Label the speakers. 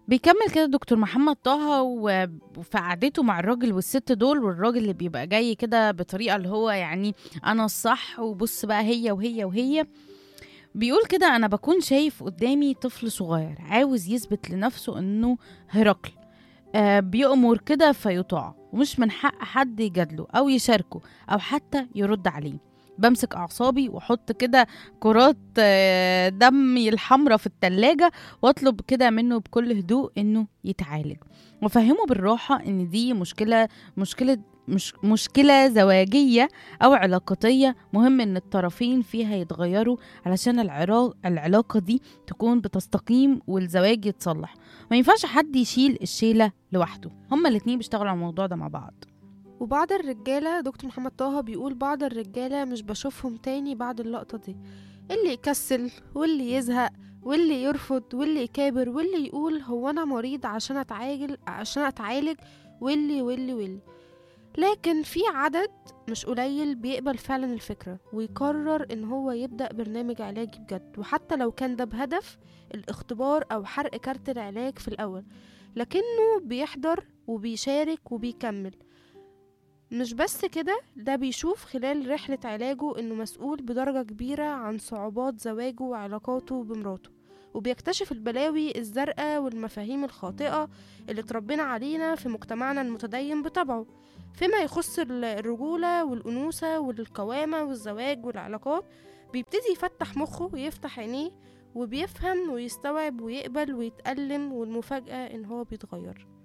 Speaker 1: بيكمل كده دكتور محمد طه و- وفي قعدته مع الراجل والست دول والراجل اللي بيبقى جاي كده بطريقة اللي هو يعني أنا الصح وبص بقى هي وهي وهي بيقول كده أنا بكون شايف قدامي طفل صغير عاوز يثبت لنفسه إنه هرقل آه بيأمر كده فيطاع ومش من حق حد يجادله أو يشاركه أو حتى يرد عليه بمسك أعصابي وأحط كده كرات آه، دمي الحمرة في التلاجة واطلب كده منه بكل هدوء انه يتعالج وافهمه بالراحه ان دي مشكله مشكله مش مشكله زواجيه او علاقاتيه مهم ان الطرفين فيها يتغيروا علشان العرا- العلاقه دي تكون بتستقيم والزواج يتصلح ما ينفعش حد يشيل الشيله لوحده هما الاتنين بيشتغلوا على الموضوع ده مع بعض
Speaker 2: وبعض الرجالة دكتور محمد طه بيقول بعض الرجالة مش بشوفهم تاني بعد اللقطة دي اللي يكسل واللي يزهق واللي يرفض واللي يكابر واللي يقول هو أنا مريض عشان أتعالج عشان أتعالج واللي واللي واللي لكن في عدد مش قليل بيقبل فعلا الفكرة ويقرر إن هو يبدأ برنامج علاجي بجد وحتى لو كان ده بهدف الاختبار أو حرق كارت العلاج في الأول لكنه بيحضر وبيشارك وبيكمل مش بس كده ده بيشوف خلال رحلة علاجه إنه مسؤول بدرجة كبيرة عن صعوبات زواجه وعلاقاته بمراته وبيكتشف البلاوي الزرقاء والمفاهيم الخاطئة اللي اتربينا علينا في مجتمعنا المتدين بطبعه فيما يخص ال- الرجولة والأنوثة والقوامة والزواج والعلاقات بيبتدي يفتح مخه ويفتح عينيه وبيفهم ويستوعب ويقبل ويتألم والمفاجأة إن هو بيتغير